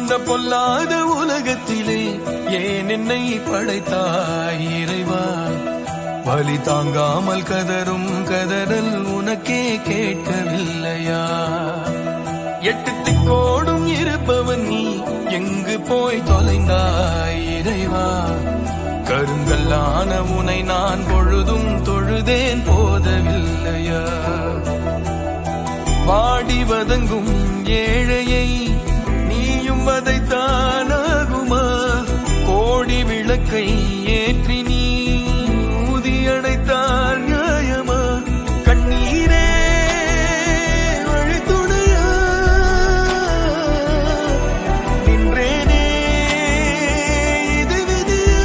இந்த பொல்லாத உலகத்திலே ஏன் என்னை படைத்தாய் இறைவா வலி தாங்காமல் கதரும் கதறல் உனக்கே கேட்கவில்லையா எட்டு திக்கோடும் இருப்பவன் நீ எங்கு போய் தொலைந்தாய் இறைவா கருங்கல்லான உனை நான் பொழுதும் தொழுதேன் போதவில்லையா வாடி வதங்கும் ஏழையை நீயும் வதைத்தானாகுமா கோடி விளக்கை ஏற்றி நீ ஊதி அடைத்தால் நியாயமா கண்ணீரே வழித்துணையா நின்றேனே இது விதியா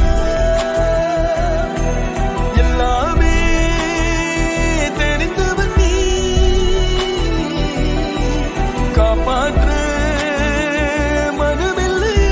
எல்லாமே தெரிந்தவன் நீ காப்பாற்ற மனமில்லையா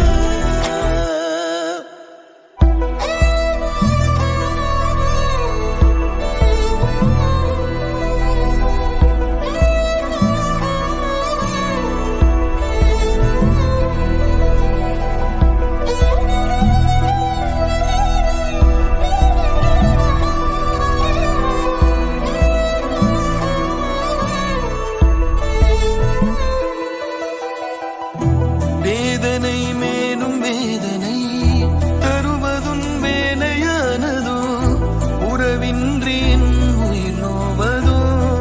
வேதனை மேலும் வேதனை தருவதும் வேலையானதோ உறவின்றி என் உயிர் நோவதோ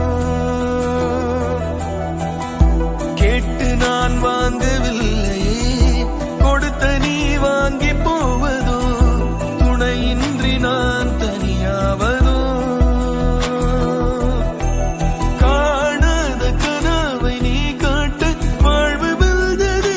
கேட்டு நான் வாங்கவில்லையே கொடுத்த நீ வாங்கி போவதோ துணையின்றி நான் தனியாவதோ காணாத கனாவை நீ காட்ட வாழ்வு வந்ததே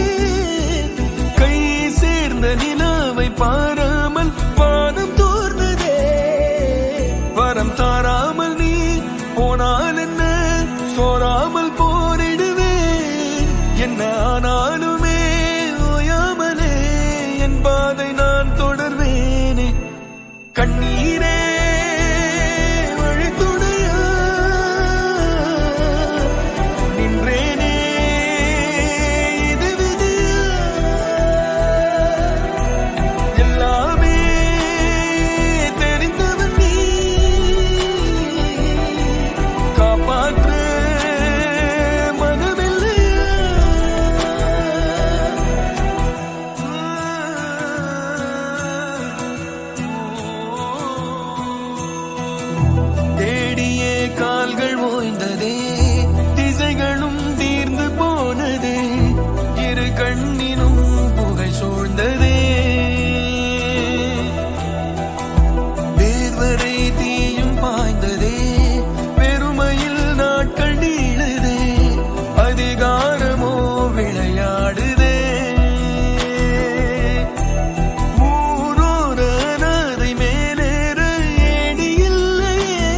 கை சேர்ந்த நிலாவை பாராமல் வானம் தோர்ந்ததே வரம் தாராமல் நீ போனால் என்ன சோராமல் போரிடுவேன் என்ன ஆனாலுமே ஓயாமலே என் பாதை நான் தொடர்வேனே கண்ணீரே வழித்துணையா நின்றேனே இது விதியா எல்லாமே தெரிந்தவன் நீ காப்பாற்ற மனமில்லையா தேடியே கால்கள் ஓய்ந்ததே திசைகளும் தீர்ந்து போனதே இரு கண்ணினும் புகை சூழ்ந்ததே வேர்வரை தீயும் பாய்ந்ததே பெருமையில் நாட்கள் நீளுதே அதிகாரமோ விளையாடுதே ஊரோர அனாதை மேலேற ஏணி இல்லையே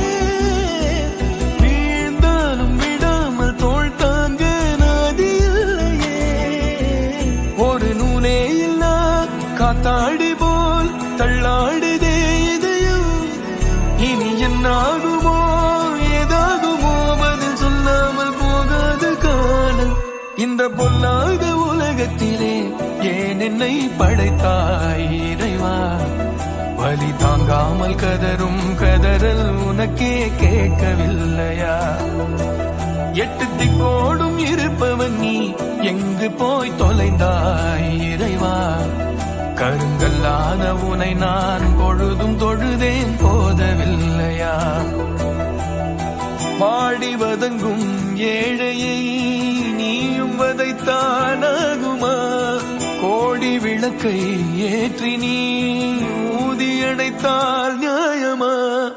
வீழ்ந்தாலும் விடாமல் தோள் தாங்க நாதி இல்லையே ஒரு நூலே இல்லா காத்தாடி போல் தள்ளாடுதே இதயம் இனி என்னாகுமோ ஏதாகுமோ பதில் சொல்லாமல் போகாத காலம் இந்த பொல்லாத உலகத்திலே ஏன் என்னை படைத்தாய் இறைவா வலி தாங்காமல் கதரும் கதறல் உனக்கே கேட்கவில்லையா எட்டு திக்கோடும் இருப்பவன் நீ எங்கு போய் தொலைந்தாய் இறைவா கருங்கல்லான உனை நான் பொழுதும் தொழுதேன் போதவில்லையா பாடி வதங்கும் ஏழையை நீயும் வதைத்தானாகுமா கோடி விளக்கை ஏற்றி நீ ஊதி அடைத்தால் நியாயமா